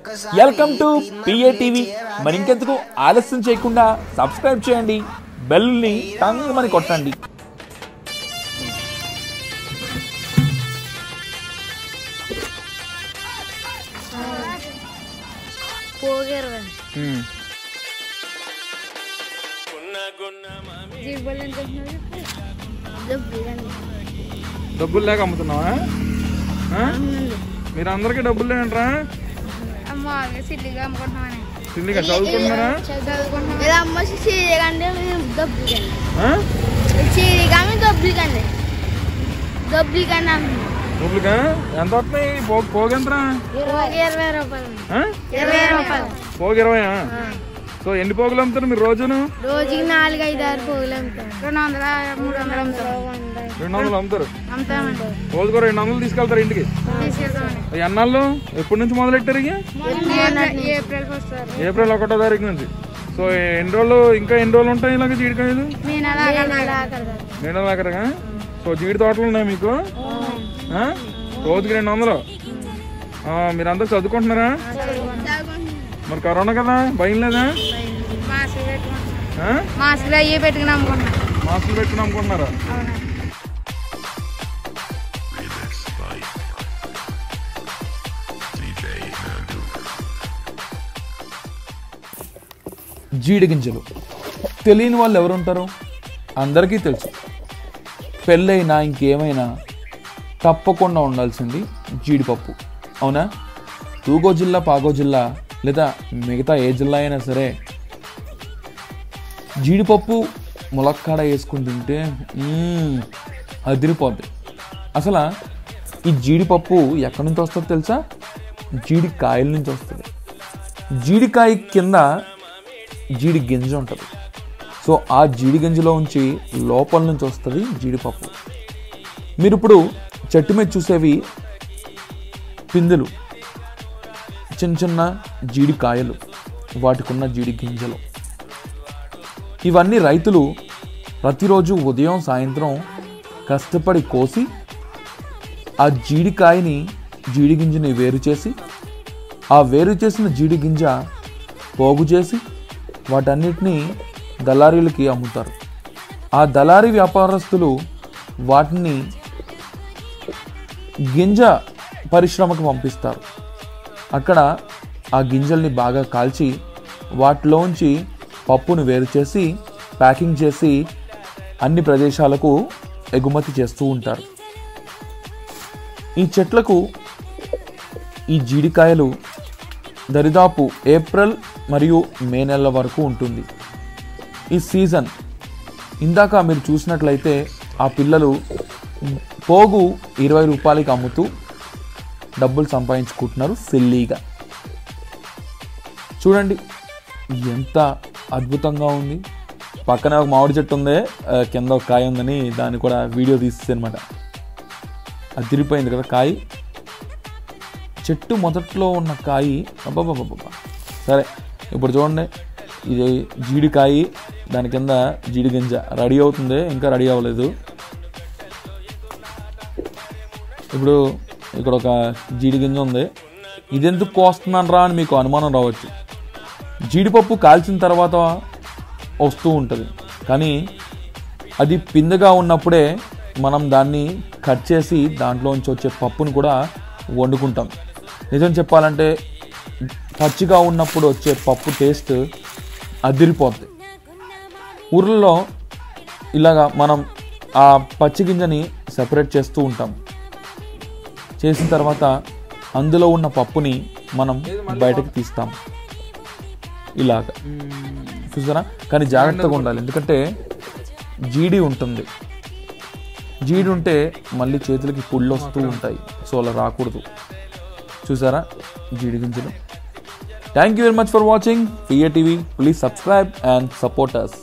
Welcome to PA TV మరి ఇంకెందుకు ఆలస్యం చేయకుండా సబ్స్క్రైబ్ చేయండి బెల్ని టంగ్ మని కొట్టండి పోగేరు జీబల్ ఎంత డబ్బులు లేక అమ్ముతున్నావా ఆ? మీరు డబ్బులు లేదంటరా అమ్మ సిల్లిగా అమ్ముకుంటున్నామని తిండిగా చదువుకుంటున్నారా చదువుకుంటున్నాం అమ్మ చీరకండి దొబ్బికండి ఆ? చీరకామి దొబ్బికండి దొబ్బికండి అంటున్నాం డబ్బులుగా ఎంత వస్తున్నాయి పో- పోగెంతరా పోగి ఇరవై రూపాయలు ఆ? ఇరవై రూపాయలు పోగు ఇరవయా సో ఎన్ని పోగులు అమ్ముతారు మీరు రోజును రోజుకి నాలుగు ఐదు ఆరు పోగులు అమ్ముతాం రెండు వందల మూడు వందలు అమ్ముతాం రెండు వందలు అమ్ముతారు అమ్ముతామండి రోజుకో రెండు వందలు తీసుకెళ్తారు ఇంటికి తీసుకెళ్తామండి ఎన్నాళ్ళు ఎప్పటి నుంచి మొదలెట్టారు ఇక ఏప్రిల్ ఫస్ట్ ఏప్రిల్ ఒకటో తారీఖు నుంచి సో ఎన్ని రోజులు ఇంకా ఎన్ని రోజులు ఉంటాయి ఇలాగ జీడికాయలు మీ నెల రెండు వందల ఎకరగా సో జీడి తోటలు ఉన్నాయి మీకు ఆ? రోజుకి రెండు వందలు ఆ, మీరందరూ చదువుకుంటున్నారా మరి కరోనా కదా భయం లేదా మాస్క్ పెట్టుకుంటాం ఆ? మాస్క్లు అయ్యి పెట్టుకుని అమ్ముకుంటున్నాం మాస్కులు పెట్టుకుని అమ్ముకుంటున్నారా అవునా జీడి గింజలు తెలియని వాళ్ళు ఎవరుంటారు అందరికీ తెలుసు పెళ్ళైనా ఇంకేమైనా తప్పకుండా ఉండాల్సింది జీడిపప్పు అవునా తూగో జిల్లా పాగో జిల్లా లేదా మిగతా ఏ జిల్లా అయినా సరే జీడిపప్పు ములక్కాడ వేసుకుని తింటే మ్మ్, అదిరిపోద్ది అసలు ఈ జీడిపప్పు ఎక్కడి నుంచి వస్తుందో తెలుసా జీడి కాయల నుంచి వస్తుంది జీడికాయ కింద జీడి గింజ ఉంటుంది సో ఆ జీడి గింజలో ఉంచి లోపల నుంచి వస్తుంది జీడిపప్పు మీరు ఇప్పుడు చెట్టు మీద చూసేవి పిందెలు చిన్న చిన్న జీడి కాయలు వాటికున్న జీడి గింజలు ఇవన్నీ రైతులు ప్రతిరోజు ఉదయం సాయంత్రం కష్టపడి కోసి ఆ జీడికాయని జీడి గింజని వేరు చేసి ఆ వేరు చేసిన జీడి గింజ పోగు చేసి వాటన్నిటిని దళారీలకి అమ్ముతారు ఆ దళారీ వ్యాపారస్తులు వాటిని గింజ పరిశ్రమకు పంపిస్తారు అక్కడ ఆ గింజల్ని బాగా కాల్చి వాటిలోంచి పప్పును వేరు చేసి ప్యాకింగ్ చేసి అన్ని ప్రదేశాలకు ఎగుమతి చేస్తూ ఉంటారు ఈ చెట్లకు ఈ జీడికాయలు దరిదాపు ఏప్రిల్ మరియు మే నెలల వరకు ఉంటుంది ఈ సీజన్ ఇందాక మీరు చూసినట్లయితే ఆ పిల్లలు పోగు ఇరవై రూపాయలకి అమ్ముతూ డబ్బులు సంపాదించుకుంటున్నారు సిల్లీగా చూడండి ఎంత అద్భుతంగా ఉంది పక్కన ఒక మామిడి చెట్టు ఉంది ఆ, కింద ఒక కాయ ఉందని దాన్ని కూడా వీడియో తీసేసి అనమాట అది తిరిగిపోయింది కదా కాయ చెట్టు మొదట్లో ఉన్న కాయ అబ్బాబాబాబా సరే ఇప్పుడు చూడండి ఇది జీడికాయ దాని కింద జీడి గింజ రెడీ అవుతుంది ఇంకా రెడీ అవ్వలేదు ఇప్పుడు ఇక్కడ ఒక జీడి గింజ ఉంది ఇది ఎందుకు కోస్తున్నాను రా అని మీకు అనుమానం రావచ్చు జీడిపప్పు కాల్చిన తర్వాత వస్తూ ఉంటుంది కానీ అది పిందెగా ఉన్నప్పుడే మనం దాన్ని కట్ చేసి దాంట్లోంచి వచ్చే పప్పును కూడా వండుకుంటాం నిజం చెప్పాలంటే పచ్చిగా ఉన్నప్పుడు వచ్చే పప్పు టేస్ట్ అదిరిపోద్ది ఊర్లలో ఇలాగా మనం ఆ పచ్చి గింజని సెపరేట్ చేస్తూ ఉంటాం చేసిన తర్వాత అందులో ఉన్న పప్పుని మనం బయటకు తీస్తాం ఇలాగ చూసారా కానీ జాగ్రత్తగా ఉండాలి ఎందుకంటే జీడి ఉంటుంది జీడి ఉంటే మళ్ళీ చేతులకి పుళ్ళు వస్తూ ఉంటాయి సో అలా రాకూడదు చూసారా జీడి గింజలు thank you very much for watching P A TV please subscribe and support us